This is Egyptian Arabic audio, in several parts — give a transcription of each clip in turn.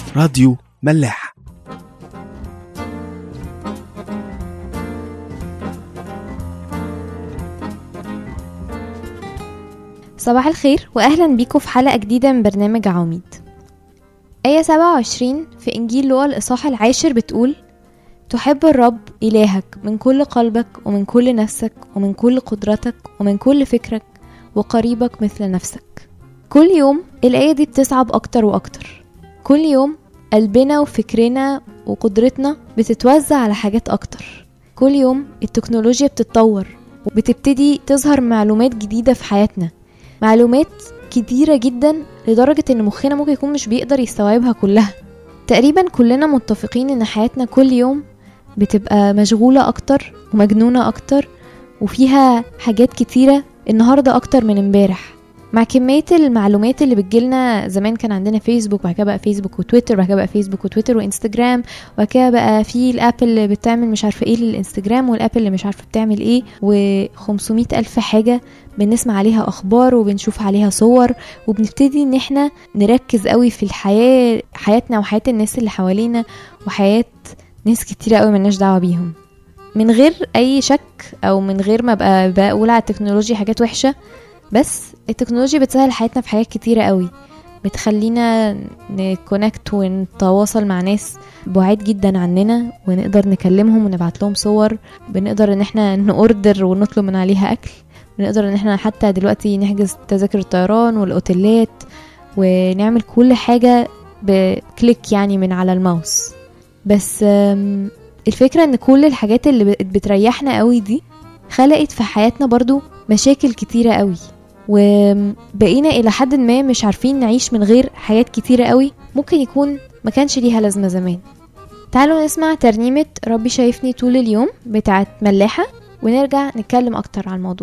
راديو ملاح صباح الخير وأهلا بيكم في حلقة جديدة من برنامج عواميد آية 27 في إنجيل لوقا الإصحاح العاشر بتقول تحب الرب إلهك من كل قلبك ومن كل نفسك ومن كل قدرتك ومن كل فكرك وقريبك مثل نفسك كل يوم الآية دي بتصعب أكتر وأكتر كل يوم قلبنا وفكرنا وقدرتنا بتتوزع على حاجات أكتر كل يوم التكنولوجيا بتتطور وبتبتدي تظهر معلومات جديدة في حياتنا معلومات كتيرة جدا لدرجة ان مخنا ممكن يكون مش بيقدر يستوعبها كلها تقريبا كلنا متفقين ان حياتنا كل يوم بتبقى مشغولة اكتر ومجنونة اكتر وفيها حاجات كتيرة النهاردة اكتر من امبارح مع كمية المعلومات اللي بتجيلنا زمان كان عندنا فيسبوك بعد كده بقى فيسبوك وتويتر بعد كده بقى فيسبوك وتويتر وانستجرام وبعد كده بقى في الاب اللي بتعمل مش عارفة ايه للانستجرام والاب اللي مش عارفة بتعمل ايه و500 الف حاجة بنسمع عليها اخبار وبنشوف عليها صور وبنبتدي ان احنا نركز قوي في الحياة حياتنا وحياة الناس اللي حوالينا وحياة ناس كتيرة قوي ملناش دعوة بيهم من غير اي شك او من غير ما ابقى بقول على التكنولوجيا حاجات وحشة بس التكنولوجيا بتسهل حياتنا في حاجات كتيرة قوي بتخلينا نكونكت ونتواصل مع ناس بعاد جدا عننا ونقدر نكلمهم ونبعت لهم صور بنقدر ان احنا نوردر ونطلب من عليها اكل بنقدر ان احنا حتى دلوقتي نحجز تذاكر الطيران والاوتيلات ونعمل كل حاجة بكليك يعني من على الماوس بس الفكرة ان كل الحاجات اللي بتريحنا قوي دي خلقت في حياتنا برضو مشاكل كتيرة قوي وبقينا الى حد ما مش عارفين نعيش من غير حاجات كتيرة قوي ممكن يكون ما كانش ليها لازمة زمان تعالوا نسمع ترنيمة ربي شايفني طول اليوم بتاعت ملاحة ونرجع نتكلم اكتر عن الموضوع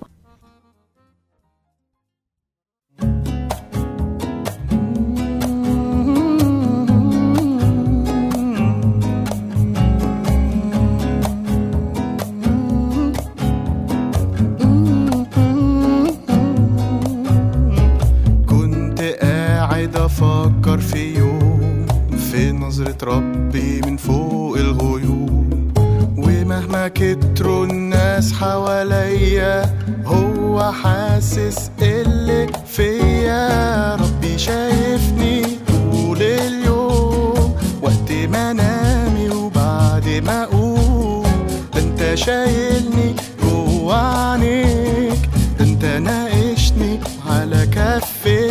أفكر في يوم في نظرة ربي من فوق الغيوم ومهما كتروا الناس حواليا هو حاسس اللي فيا ربي شايفني طول اليوم وقت ما نامي وبعد ما أقوم ده انت شايلني جوا عينيك ده انت ناقشني على كفيك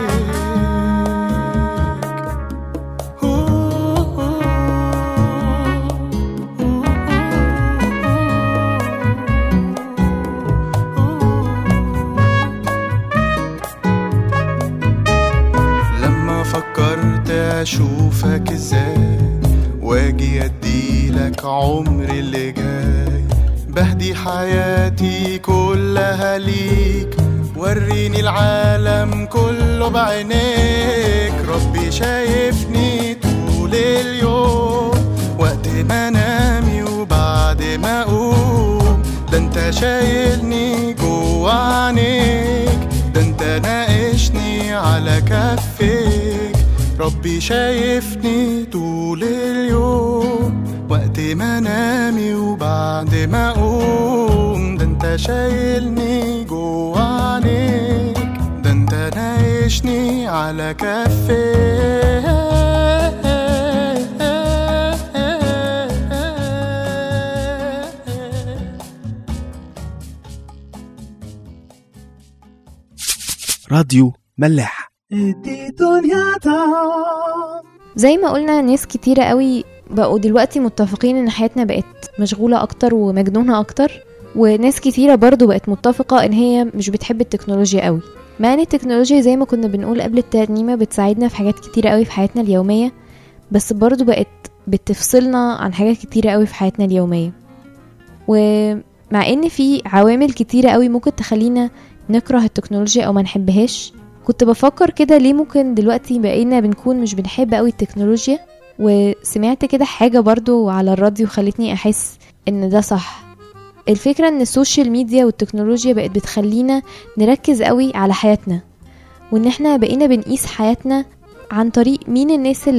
اشوفك ازاي واجي اديلك عمري اللي جاي بهدي حياتي كلها ليك وريني العالم كله بعينيك ربي شايفني طول اليوم وقت ما نامي وبعد ما اقوم ده انت شايلني جوا عينيك ده انت ناقشني على كفيك ربي شايفني طول اليوم وقت ما نامي وبعد ما اقوم ده انت شايلني جوا عينيك ده انت ناقشني على كفيك راديو ملاح زي ما قلنا ناس كتيرة قوي بقوا دلوقتي متفقين ان حياتنا بقت مشغولة اكتر ومجنونة اكتر وناس كتيرة برضو بقت متفقة ان هي مش بتحب التكنولوجيا قوي مع ان التكنولوجيا زي ما كنا بنقول قبل الترنيمة بتساعدنا في حاجات كتيرة قوي في حياتنا اليومية بس برضو بقت بتفصلنا عن حاجات كتيرة قوي في حياتنا اليومية ومع ان في عوامل كتيرة قوي ممكن تخلينا نكره التكنولوجيا او ما نحبهاش كنت بفكر كده ليه ممكن دلوقتي بقينا بنكون مش بنحب قوي التكنولوجيا وسمعت كده حاجة برضو على الراديو خلتني أحس إن ده صح الفكرة إن السوشيال ميديا والتكنولوجيا بقت بتخلينا نركز قوي على حياتنا وإن احنا بقينا بنقيس حياتنا عن طريق مين الناس اللي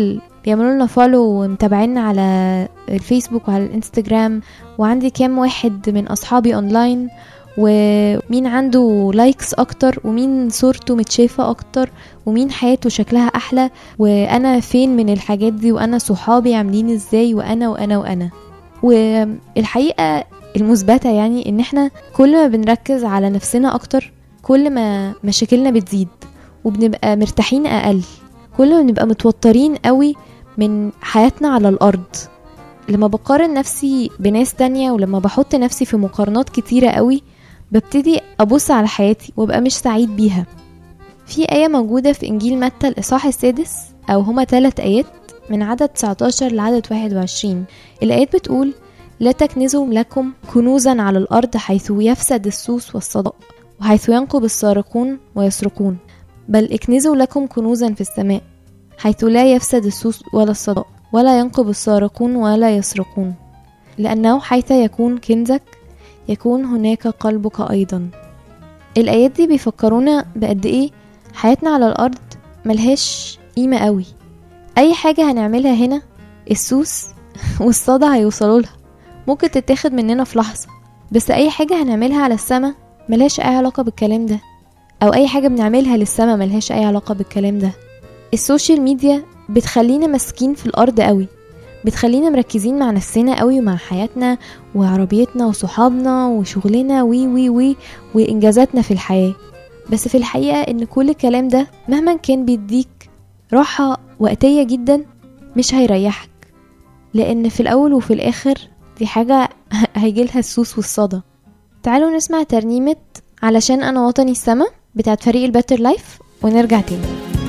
بيعملوا لنا فولو ومتابعينا على الفيسبوك وعلى الانستجرام وعندي كام واحد من اصحابي اونلاين ومين عنده لايكس اكتر ومين صورته متشافه اكتر ومين حياته شكلها احلى وانا فين من الحاجات دي وانا صحابي عاملين ازاي وانا وانا وانا والحقيقه المثبته يعني ان احنا كل ما بنركز على نفسنا اكتر كل ما مشاكلنا بتزيد وبنبقى مرتاحين اقل كل ما بنبقى متوترين قوي من حياتنا على الارض لما بقارن نفسي بناس تانية ولما بحط نفسي في مقارنات كتيرة قوي ببتدي أبص على حياتي وابقى مش سعيد بيها في آية موجودة في إنجيل متى الإصحاح السادس أو هما ثلاث آيات من عدد 19 لعدد 21 الآيات بتقول لا تكنزوا لكم كنوزا على الأرض حيث يفسد السوس والصدأ وحيث ينقب السارقون ويسرقون بل اكنزوا لكم كنوزا في السماء حيث لا يفسد السوس ولا الصدأ ولا ينقب السارقون ولا يسرقون لأنه حيث يكون كنزك يكون هناك قلبك أيضا الآيات دي بيفكرونا بقد إيه حياتنا على الأرض ملهاش قيمة قوي أي حاجة هنعملها هنا السوس والصدى هيوصلوا لها ممكن تتاخد مننا في لحظة بس أي حاجة هنعملها على السما ملهاش أي علاقة بالكلام ده أو أي حاجة بنعملها للسما ملهاش أي علاقة بالكلام ده السوشيال ميديا بتخلينا ماسكين في الأرض قوي بتخلينا مركزين مع نفسنا قوي ومع حياتنا وعربيتنا وصحابنا وشغلنا وي وي وي وإنجازاتنا في الحياة بس في الحقيقة إن كل الكلام ده مهما كان بيديك راحة وقتية جدا مش هيريحك لأن في الأول وفي الآخر دي حاجة هيجيلها السوس والصدى تعالوا نسمع ترنيمة علشان أنا وطني السما بتاعت فريق الباتر لايف ونرجع تاني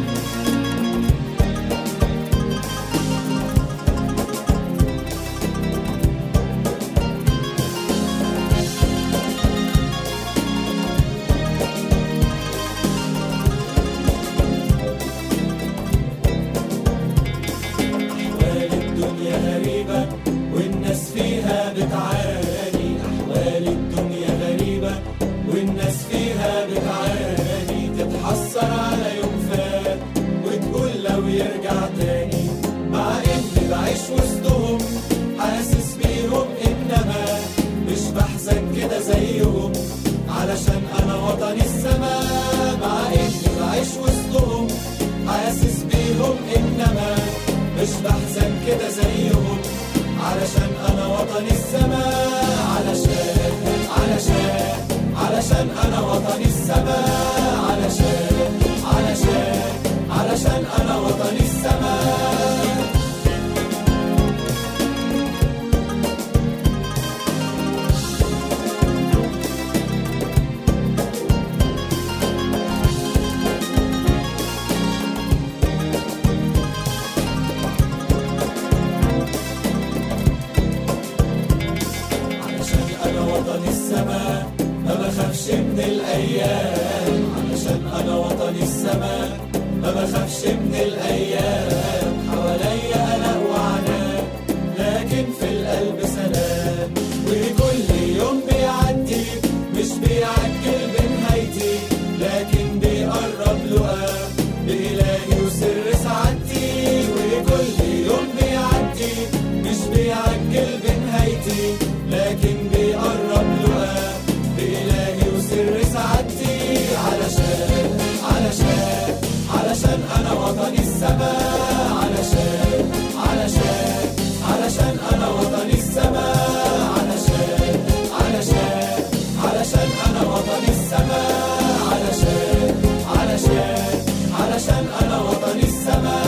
أحوال الدنيا غريبة والناس فيها بتعاني أحوال الدنيا غريبة والناس فيها بتعاني تتحسر على يوم فات وتقول لو يرجع تاني مع إني بعيش وسطهم حاسس بيهم إنما مش بحزن كده زيهم علشان أنا وطني السما مع إني بعيش وسطهم حاسس بيهم إنما مش بحزن كده زيهم علشان انا وطني السما علشان علشان علشان انا وطني السما علشان علشان علشان انا وطني السما علشان انا وطني السما ما بخافش من الايام علشان انا وطني السما ما بخافش من الايام حواليا قلق وعناء لكن في القلب سلام وكل يوم بيعدي مش بيعجل بنهايتي لكن بيقرب لقاه بإلهي وسر سعادتي وكل يوم بيعدي مش بيعجل بنهايتي لكن بيقرب لقاه بإلهي وسر سعادتي علشان علشان علشان أنا وطني السما علشان علشان علشان أنا وطني السما علشان علشان علشان أنا وطني السما علشان علشان علشان أنا وطني السما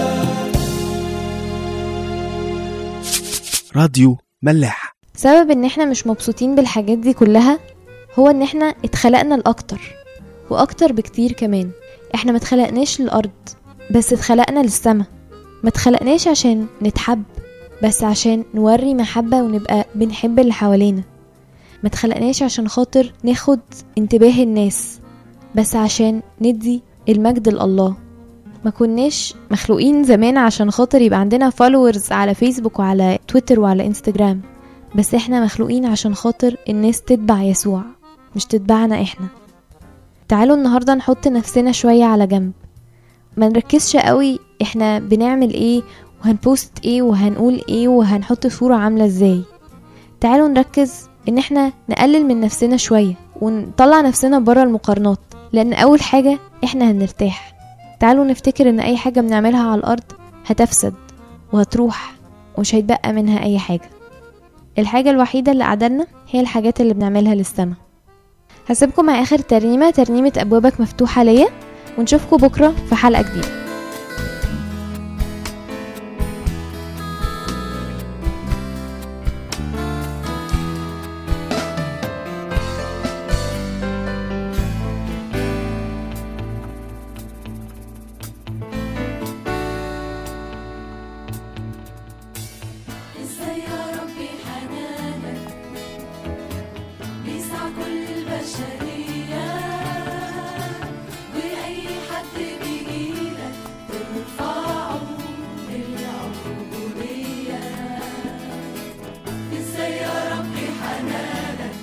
راديو ملاح سبب ان احنا مش مبسوطين بالحاجات دي كلها هو ان احنا اتخلقنا الاكتر واكتر بكتير كمان احنا ما اتخلقناش للارض بس اتخلقنا للسما ما اتخلقناش عشان نتحب بس عشان نوري محبة ونبقى بنحب اللي حوالينا ما اتخلقناش عشان خاطر ناخد انتباه الناس بس عشان ندي المجد لله ما كناش مخلوقين زمان عشان خاطر يبقى عندنا فولورز على فيسبوك وعلى تويتر وعلى انستجرام بس احنا مخلوقين عشان خاطر الناس تتبع يسوع مش تتبعنا احنا تعالوا النهاردة نحط نفسنا شوية على جنب ما نركزش قوي احنا بنعمل ايه وهنبوست ايه وهنقول ايه وهنحط صورة عاملة ازاي تعالوا نركز ان احنا نقلل من نفسنا شوية ونطلع نفسنا برا المقارنات لان اول حاجة احنا هنرتاح تعالوا نفتكر ان اي حاجة بنعملها على الارض هتفسد وهتروح ومش هيتبقى منها اي حاجة الحاجة الوحيدة اللي قعدلنا هي الحاجات اللي بنعملها للسما هسيبكم مع اخر ترنيمة ترنيمة ابوابك مفتوحة ليا ونشوفكم بكرة في حلقة جديدة ازاي يا ربي حنانك بيسع كل البشرية وأي حد بيجيلك ترفعه للعبودية ازاي يا ربي حنانك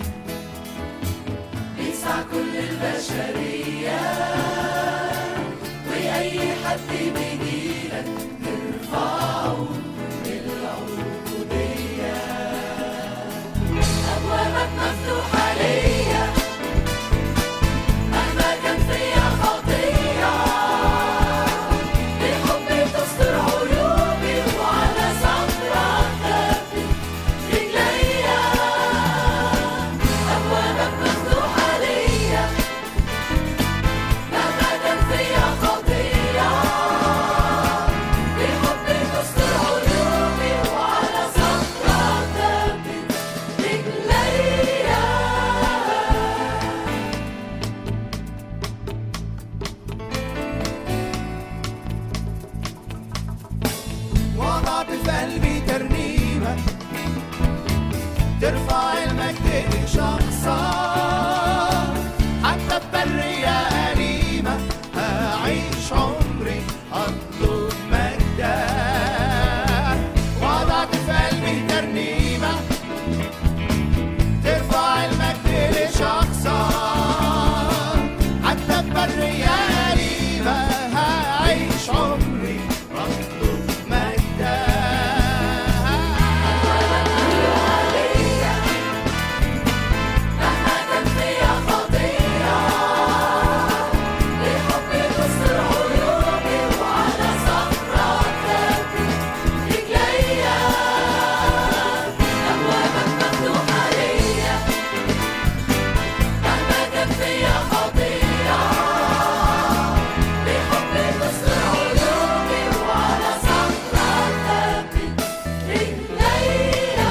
بيسع كل البشرية وأي حد بيجيلك ترفعه أبوابك مفتوحة ليا مهما كان فيا خطية بحبك تستر عيوبي وعلى صخرك تثبت رجليا أبوابك مفتوحة ليا مهما كان فيا خطية بحبك تستر عيوبي وعلى صخرك تثبت رجليا وضعت في قلبي ترنيمة ترفع المجد لشخصك حتى ببرية أليمة هعيش عمري أطلب مجدك وضعت في قلبي ترنيمة ترفع المجد لشخصك حتى ببرية أليمة هعيش عمري أطلب مجدك مهما كان فيا خطية بحبك تستر عيوبي وعلى صخرك تثبت رجليا أبوابك مفتوحة ليا مهما كان فيا خطية بحبك تستر عيوبي وعلى صخرك تثبت رجليا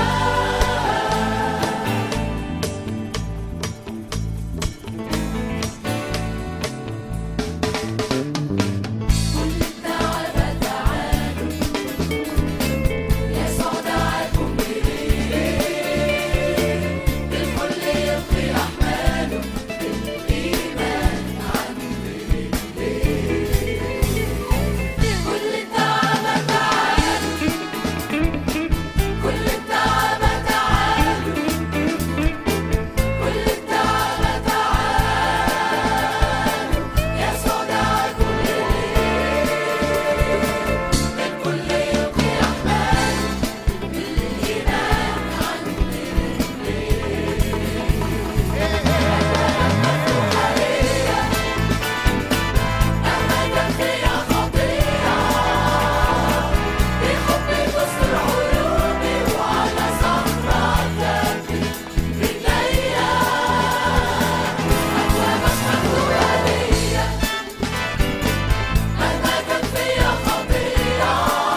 كل الدعوة تعالوا يسوع دعاكم إليه الكل يلقي أحماله بالإيمان عنه كل الدعوة تعالوا كل الدعوة تعالوا كل الدعوة تعالوا يسوع دعاكم الكل يلقي أحماله بالإيمان عنه مهما كان فيا خطية بحبك تستر عيوبي وعلى صخرك تثبت رجليا أبوابك مفتوحة ليا مهما كان فيا خطية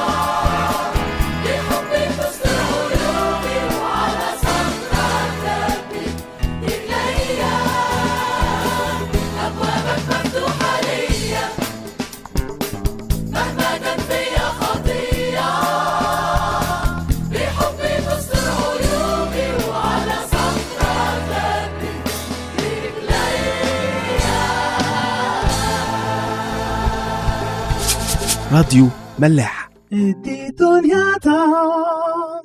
بحبك تستر عيوبي وعلى صخرك تثبت رجليا أبوابك مفتوحة ليا مهما كان فيا خطية بحبك تستر عيوبي وعلى صخرك تثبت رجليا راديو ملاح دي دنيا تا